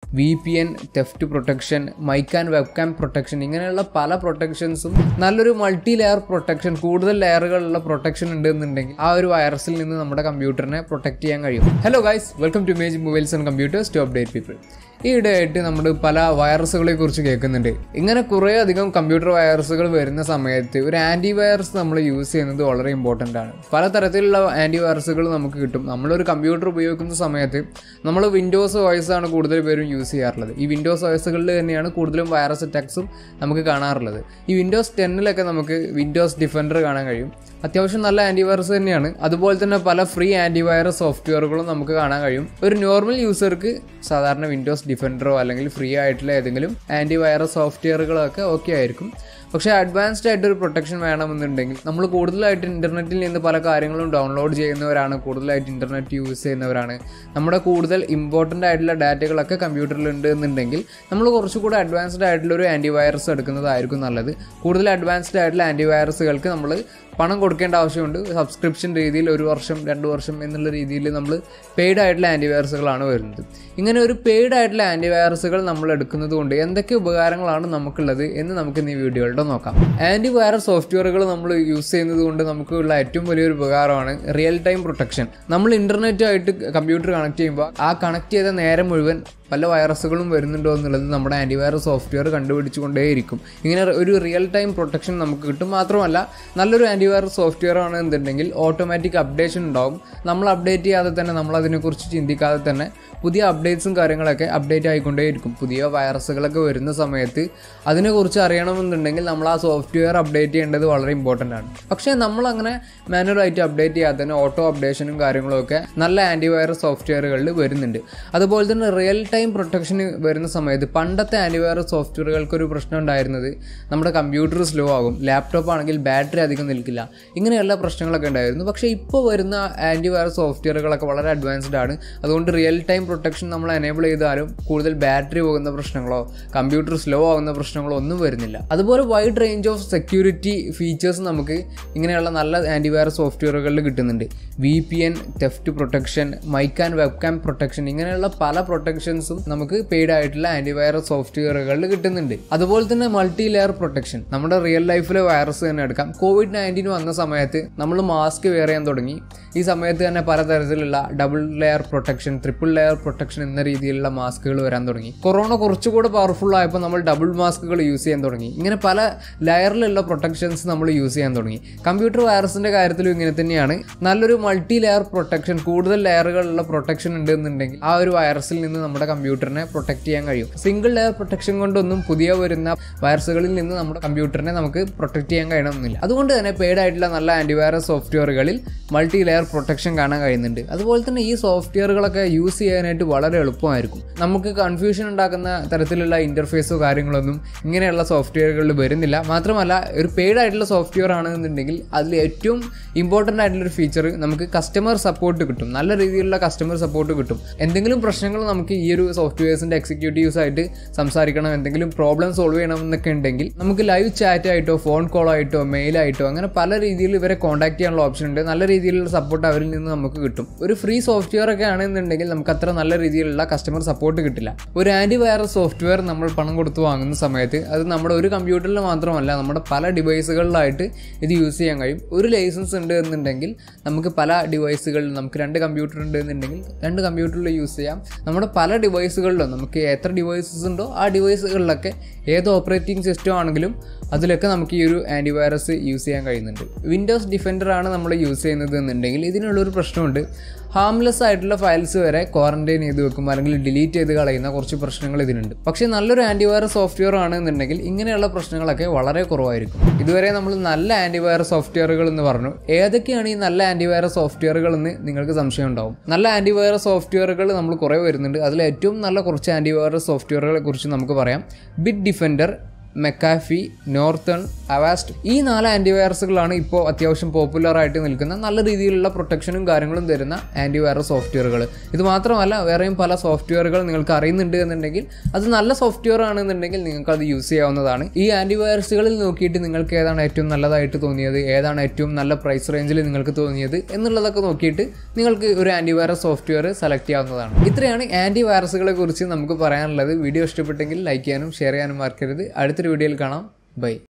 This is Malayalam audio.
V P N theft protection mic and webcam protection ഇങ്ങനെയുള്ള പല പ്രൊട്ടക്ഷൻസും നല്ലൊരു മൾട്ടി ലെയർ പ്രൊട്ടക്ഷൻ കൂടുതൽ ലെയറുകളുള്ള പ്രൊട്ടക്ഷൻ ഉണ്ടെന്നുണ്ടെങ്കിൽ ആ ഒരു വൈറസിൽ നിന്ന് നമ്മുടെ കമ്പ്യൂട്ടറിനെ പ്രൊട്ടക്ട് ചെയ്യാൻ കഴിയും hello guys welcome to Image Mobiles and Computers to update people ഈ ഇടയായിട്ട് നമ്മൾ പല വൈറസുകളെ കുറിച്ച് കേൾക്കുന്നുണ്ട് ഇങ്ങനെ കുറേ അധികം കമ്പ്യൂട്ടർ വൈറസുകൾ വരുന്ന സമയത്ത് ഒരു ആൻറ്റി വൈറസ് നമ്മൾ യൂസ് ചെയ്യുന്നത് വളരെ ഇമ്പോർട്ടൻ്റ് ആണ് പല തരത്തിലുള്ള ആൻറ്റി വൈറസുകൾ നമുക്ക് കിട്ടും നമ്മളൊരു കമ്പ്യൂട്ടർ ഉപയോഗിക്കുന്ന സമയത്ത് നമ്മൾ വിൻഡോസ് വോയിസ് ആണ് കൂടുതൽ പേരും യൂസ് ചെയ്യാറുള്ളത് ഈ വിൻഡോസ് വോയിസുകളിൽ തന്നെയാണ് കൂടുതലും വൈറസ് അറ്റാക്സും നമുക്ക് കാണാറുള്ളത് ഈ വിൻഡോസ് ടെന്നിലൊക്കെ നമുക്ക് വിൻഡോസ് ഡിഫൻഡർ കാണാൻ കഴിയും അത്യാവശ്യം നല്ല ആൻറ്റിവൈറസ് തന്നെയാണ് അതുപോലെ തന്നെ പല ഫ്രീ ആൻറ്റിവൈറസ് സോഫ്റ്റ്വെയറുകളും നമുക്ക് കാണാൻ കഴിയും ഒരു നോർമൽ യൂസർക്ക് സാധാരണ വിൻഡോസ് ഡിഫൻഡറോ അല്ലെങ്കിൽ ഫ്രീ ആയിട്ടുള്ള ഏതെങ്കിലും ആൻറ്റിവൈറസ് സോഫ്റ്റ്വെയറുകളൊക്കെ ഓക്കെ ആയിരിക്കും പക്ഷേ അഡ്വാൻസ്ഡ് ആയിട്ട് ഒരു പ്രൊട്ടക്ഷൻ വേണമെന്നുണ്ടെങ്കിൽ നമ്മൾ കൂടുതലായിട്ട് ഇൻ്റർനെറ്റിൽ നിന്ന് പല കാര്യങ്ങളും ഡൗൺലോഡ് ചെയ്യുന്നവരാണ് കൂടുതലായിട്ട് ഇൻ്റർനെറ്റ് യൂസ് ചെയ്യുന്നവരാണ് നമ്മുടെ കൂടുതൽ ഇമ്പോർട്ടൻ്റ് ആയിട്ടുള്ള ഡാറ്റകളൊക്കെ കമ്പ്യൂട്ടറിൽ ഉണ്ട് എന്നുണ്ടെങ്കിൽ നമ്മൾ കുറച്ചുകൂടെ അഡ്വാൻസ്ഡ് ആയിട്ടുള്ള ഒരു ആൻറ്റിവൈറസ് എടുക്കുന്നതായിരിക്കും നല്ലത് കൂടുതൽ അഡ്വാൻസ്ഡ് ആയിട്ടുള്ള ആൻറ്റിവൈറസുകൾക്ക് നമ്മൾ പണം കൊടുക്കേണ്ട ആവശ്യമുണ്ട് സബ്സ്ക്രിപ്ഷൻ രീതിയിൽ ഒരു വർഷം രണ്ട് വർഷം എന്നുള്ള രീതിയിൽ നമ്മൾ പെയ്ഡ് ആയിട്ടുള്ള ആൻറ്റിവൈറസുകളാണ് വരുന്നത് ഇങ്ങനെ ഒരു പെയ്ഡ് ആയിട്ടുള്ള ആൻറ്റിവൈറസുകൾ നമ്മൾ എടുക്കുന്നത് കൊണ്ട് എന്തൊക്കെ ഉപകാരങ്ങളാണ് നമുക്കുള്ളത് എന്ന് നമുക്ക് ഈ വീഡിയോയുടെ നോക്കാം ആൻറ്റിവൈറസ് സോഫ്റ്റ്വെയറുകൾ നമ്മൾ യൂസ് ചെയ്യുന്നത് കൊണ്ട് നമുക്കുള്ള ഏറ്റവും വലിയൊരു ഉപകാരമാണ് റിയൽ ടൈം പ്രൊട്ടക്ഷൻ നമ്മൾ ഇൻ്റർനെറ്റുമായിട്ട് കമ്പ്യൂട്ടർ കണക്ട് ചെയ്യുമ്പോൾ ആ കണക്ട് ചെയ്ത നേരം മുഴുവൻ പല വൈറസുകളും വരുന്നുണ്ടോ എന്നുള്ളത് നമ്മുടെ ആൻറ്റിവൈറസ് സോഫ്റ്റ്വെയർ കണ്ടുപിടിച്ചുകൊണ്ടേയിരിക്കും ഇങ്ങനെ ഒരു റിയൽ ടൈം പ്രൊട്ടക്ഷൻ നമുക്ക് കിട്ടും മാത്രമല്ല നല്ലൊരു ആൻറ്റിവൈറസ് സോഫ്റ്റ്വെയർ ആണ് എന്നുണ്ടെങ്കിൽ ഓട്ടോമാറ്റിക് അപ്ഡേഷൻ ഉണ്ടാവും നമ്മൾ അപ്ഡേറ്റ് ചെയ്യാതെ തന്നെ നമ്മൾ അതിനെക്കുറിച്ച് ചിന്തിക്കാതെ തന്നെ പുതിയ അപ്ഡേറ്റ്സും കാര്യങ്ങളൊക്കെ അപ്ഡേറ്റ് ആയിക്കൊണ്ടേയിരിക്കും പുതിയ വൈറസുകളൊക്കെ വരുന്ന സമയത്ത് അതിനെക്കുറിച്ച് അറിയണമെന്നുണ്ടെങ്കിൽ നമ്മൾ ആ സോഫ്റ്റ്വെയർ അപ്ഡേറ്റ് ചെയ്യേണ്ടത് വളരെ ഇമ്പോർട്ടൻ്റ് ആണ് പക്ഷേ നമ്മളങ്ങനെ മാനുവലായിട്ട് അപ്ഡേറ്റ് ചെയ്യാതെ തന്നെ ഓട്ടോ അപ്ഡേഷനും കാര്യങ്ങളും ഒക്കെ നല്ല ആൻറ്റിവൈറസ് സോഫ്റ്റ്വെയറുകളിൽ വരുന്നുണ്ട് അതുപോലെ തന്നെ റിയൽ ടൈം പ്രൊട്ടക്ഷൻ വരുന്ന സമയത്ത് പണ്ടത്തെ ആൻറ്റിവൈറസ് സോഫ്റ്റ്വെയറുകൾക്ക് ഒരു പ്രശ്നം ഉണ്ടായിരുന്നത് നമ്മുടെ കമ്പ്യൂട്ടർ സ്ലോ ആകും ലാപ്ടോപ്പ് ആണെങ്കിൽ ബാറ്ററി അധികം നിൽക്കില്ല ഇങ്ങനെയുള്ള പ്രശ്നങ്ങളൊക്കെ ഉണ്ടായിരുന്നു പക്ഷേ ഇപ്പോൾ വരുന്ന ആൻറ്റിവൈറസ് സോഫ്റ്റ്വെയറുകളൊക്കെ വളരെ അഡ്വാൻസ്ഡ് ആണ് അതുകൊണ്ട് റിയൽ ടൈം പ്രൊട്ടക്ഷൻ നമ്മൾ എനേബിൾ ചെയ്താലും കൂടുതൽ ബാറ്ററി പോകുന്ന പ്രശ്നങ്ങളോ കമ്പ്യൂട്ടർ സ്ലോ ആവുന്ന പ്രശ്നങ്ങളോ ഒന്നും വരുന്നില്ല അതുപോലെ wide range of security features നമുക്ക് ഇങ്ങനെയുള്ള നല്ല ആൻറ്റിവൈറസ് സോഫ്റ്റ്വെയറുകളിൽ കിട്ടുന്നുണ്ട് V P N theft protection mic and webcam protection ഇങ്ങനെയുള്ള പല പ്രൊട്ടക്ഷൻസും നമുക്ക് പെയ്ഡ് ആയിട്ടുള്ള ആൻറ്റിവൈറസ് സോഫ്റ്റ്വെയറുകളിൽ കിട്ടുന്നുണ്ട് അതുപോലെ തന്നെ മൾട്ടി ലെയർ പ്രൊട്ടക്ഷൻ നമ്മുടെ റിയൽ ലൈഫിലെ വൈറസ് തന്നെ എടുക്കാം കോവിഡ് നയൻറ്റീൻ വന്ന സമയത്ത് നമ്മൾ മാസ്ക് വെയർ ചെയ്യാൻ തുടങ്ങി ഈ സമയത്ത് തന്നെ പലതരത്തിലുള്ള double layer protection triple layer protection എന്ന രീതിയിലുള്ള മാസ്കുകൾ വരാൻ തുടങ്ങി കൊറോണ കുറച്ചുകൂടെ പവർഫുൾ ആയപ്പോൾ നമ്മൾ ഡബിൾ മാസ്കുകൾ യൂസ് ചെയ്യാൻ തുടങ്ങി ഇങ്ങനെ പല ലെയറിലുള്ള പ്രൊട്ടക്ഷൻസ് നമ്മൾ യൂസ് ചെയ്യാൻ തുടങ്ങി കമ്പ്യൂട്ടർ വൈറസിന്റെ കാര്യത്തിലും ഇങ്ങനെ തന്നെയാണ് നല്ലൊരു മൾട്ടി ലെയർ പ്രൊട്ടക്ഷൻ കൂടുതൽ ലെയറുകളുള്ള പ്രൊട്ടക്ഷൻ ഉണ്ട് എന്നുണ്ടെങ്കിൽ ആ ഒരു വൈറസിൽ നിന്ന് നമ്മുടെ കമ്പ്യൂട്ടറിനെ പ്രൊട്ടക്ട് ചെയ്യാൻ കഴിയും സിംഗിൾ ലെയർ പ്രൊട്ടക്ഷൻ കൊണ്ടൊന്നും പുതിയ വരുന്ന വൈറസുകളിൽ നിന്ന് നമ്മുടെ കമ്പ്യൂട്ടറിനെ നമുക്ക് പ്രൊട്ടക്ട് ചെയ്യാൻ കഴിയണമെന്നില്ല അതുകൊണ്ട് തന്നെ പെയ്ഡ് ആയിട്ടുള്ള നല്ല ആൻറ്റിവൈറസ് സോഫ്റ്റ്വെയറുകളിൽ മൾട്ടി ലെയർ പ്രൊട്ടക്ഷൻ കാണാൻ കഴിയുന്നുണ്ട് അതുപോലെ തന്നെ ഈ സോഫ്റ്റ്വെയറുകളൊക്കെ യൂസ് ചെയ്യാനായിട്ട് വളരെ എളുപ്പമായിരിക്കും നമുക്ക് കൺഫ്യൂഷൻ ഉണ്ടാക്കുന്ന തരത്തിലുള്ള ഇൻ്റർഫേസോ കാര്യങ്ങളൊന്നും ഇങ്ങനെയുള്ള സോഫ്റ്റ്വെയറുകളിൽ വരുന്നില്ല മാത്രമല്ല ഒരു പെയ്ഡ് ആയിട്ടുള്ള സോഫ്റ്റ്വെയർ ആണെന്നുണ്ടെങ്കിൽ അതിൽ ഏറ്റവും ഇമ്പോർട്ടൻ്റ് ആയിട്ടുള്ള ഒരു ഫീച്ചർ നമുക്ക് കസ്റ്റമർ സപ്പോർട്ട് കിട്ടും നല്ല രീതിയിലുള്ള കസ്റ്റമർ സപ്പോർട്ട് കിട്ടും എന്തെങ്കിലും പ്രശ്നങ്ങൾ നമുക്ക് ഈ ഒരു സോഫ്റ്റ്വെയർസിൻ്റെ എക്സിക്യൂട്ടീവ്സ് ആയിട്ട് സംസാരിക്കണം എന്തെങ്കിലും പ്രോബ്ലം സോൾവ് ചെയ്യണം എന്നൊക്കെ ഉണ്ടെങ്കിൽ നമുക്ക് ലൈവ് ചാറ്റ് ആയിട്ടോ ഫോൺ കോൾ ആയിട്ടോ മെയിൽ ആയിട്ടോ അങ്ങനെ പല രീതിയിൽ ഇവരെ കോൺടാക്ട് ചെയ്യാനുള്ള ഓപ്ഷൻ ഉണ്ട് നല്ല രീതിയിലുള്ള സപ്പോർട്ട് അവരിൽ നിന്ന് നമുക്ക് കിട്ടും ഒരു ഫ്രീ സോഫ്റ്റ്വെയർ ഒക്കെ ആണെന്നുണ്ടെങ്കിൽ നമുക്ക് അത്ര നല്ല രീതിയിലുള്ള കസ്റ്റമർ സപ്പോർട്ട് കിട്ടില്ല ഒരു ആൻറ്റി വൈറസ് സോഫ്റ്റ്വെയർ നമ്മൾ പണം കൊടുത്ത് വാങ്ങുന്ന സമയത്ത് അത് നമ്മുടെ ഒരു കമ്പ്യൂട്ടറിൽ മാത്രമല്ല നമ്മുടെ പല ഡിവൈസുകളിലായിട്ട് ഇത് യൂസ് ചെയ്യാൻ കഴിയും ഒരു ലൈസൻസ് ഉണ്ട് എന്നുണ്ടെങ്കിൽ നമുക്ക് പല ഡിവൈസുകളിൽ നമുക്ക് രണ്ട് കമ്പ്യൂട്ടർ ഉണ്ട് എന്നുണ്ടെങ്കിൽ രണ്ട് കമ്പ്യൂട്ടറിൽ യൂസ് ചെയ്യാം നമ്മുടെ പല ഡിവൈസുകളിലും നമുക്ക് എത്ര ഡിവൈസസ് ഉണ്ടോ ആ ഡിവൈസുകളിലൊക്കെ ഏത് ഓപ്പറേറ്റിംഗ് സിസ്റ്റം ആണെങ്കിലും അതിലൊക്കെ നമുക്ക് ഈ ഒരു ആൻറ്റിവൈറസ് യൂസ് ചെയ്യാൻ കഴിയുന്നുണ്ട് വിൻഡോസ് ഡിഫൻഡർ ആണ് നമ്മൾ യൂസ് ചെയ്യുന്നത് എന്നുണ്ടെങ്കിൽ ഇതിനുള്ളൊരു പ്രശ്നമുണ്ട് ഹാംലെസ് ആയിട്ടുള്ള ഫയൽസ് വരെ ക്വാറന്റൈൻ ചെയ്ത് വെക്കും അല്ലെങ്കിൽ ഡിലീറ്റ് ചെയ്ത് കളയുന്ന കുറച്ച് പ്രശ്നങ്ങൾ ഇതിനുണ്ട് പക്ഷേ നല്ലൊരു ആൻറ്റിവൈറസ് സോഫ്റ്റ്വെയർ ആണെന്നുണ്ടെങ്കിൽ ഇങ്ങനെയുള്ള പ്രശ്നങ്ങളൊക്കെ വളരെ കുറവായിരിക്കും ഇതുവരെ നമ്മൾ നല്ല ആൻറ്റിവൈറസ് സോഫ്റ്റ്വെയറുകൾ എന്ന് പറഞ്ഞു ഏതൊക്കെയാണ് ഈ നല്ല ആൻറ്റിവൈറസ് സോഫ്റ്റ്വെയറുകൾ എന്ന് നിങ്ങൾക്ക് സംശയം ഉണ്ടാവും നല്ല ആൻറ്റിവൈറസ് സോഫ്റ്റ്വെയറുകൾ നമ്മൾ കുറേ വരുന്നുണ്ട് അതിൽ ഏറ്റവും നല്ല കുറച്ച് ആൻറ്റിവൈറസ് സോഫ്റ്റ്വെയറുകളെ കുറിച്ച് നമുക്ക് പറയാം Bitdefender McAfee Norton Avast ഈ നാല് ആൻറ്റിവൈറസുകളാണ് ഇപ്പോൾ അത്യാവശ്യം പോപ്പുലർ ആയിട്ട് നിൽക്കുന്ന നല്ല രീതിയിലുള്ള പ്രൊട്ടക്ഷനും കാര്യങ്ങളും തരുന്ന ആൻറ്റിവൈറസ് സോഫ്റ്റ്വെയറുകൾ ഇത് മാത്രമല്ല വേറെയും പല സോഫ്റ്റ്വെയറുകൾ നിങ്ങൾക്ക് അറിയുന്നുണ്ട് എന്നുണ്ടെങ്കിൽ അത് നല്ല സോഫ്റ്റ്വെയർ ആണെന്നുണ്ടെങ്കിൽ നിങ്ങൾക്ക് അത് യൂസ് ചെയ്യാവുന്നതാണ് ഈ ആൻറ്റിവൈറസുകളിൽ നോക്കിയിട്ട് നിങ്ങൾക്ക് ഏതാണ് ഏറ്റവും നല്ലതായിട്ട് തോന്നിയത് ഏതാണ് ഏറ്റവും നല്ല പ്രൈസ് റേഞ്ചിൽ നിങ്ങൾക്ക് തോന്നിയത് എന്നുള്ളതൊക്കെ നോക്കിയിട്ട് നിങ്ങൾക്ക് ഒരു ആൻറ്റിവൈറസ് സോഫ്റ്റ്വെയർ സെലക്ട് ചെയ്യാവുന്നതാണ് ഇത്രയാണ് ആൻറ്റിവൈറസുകളെ കുറിച്ച് നമുക്ക് പറയാനുള്ളത് വീഡിയോ ഇഷ്ടപ്പെട്ടെങ്കിൽ ലൈക്ക് ചെയ്യാനും ഷെയർ ചെയ്യാനും മറക്കരുത് അടുത്തൊരു വീഡിയോയിൽ കാണാം ബൈ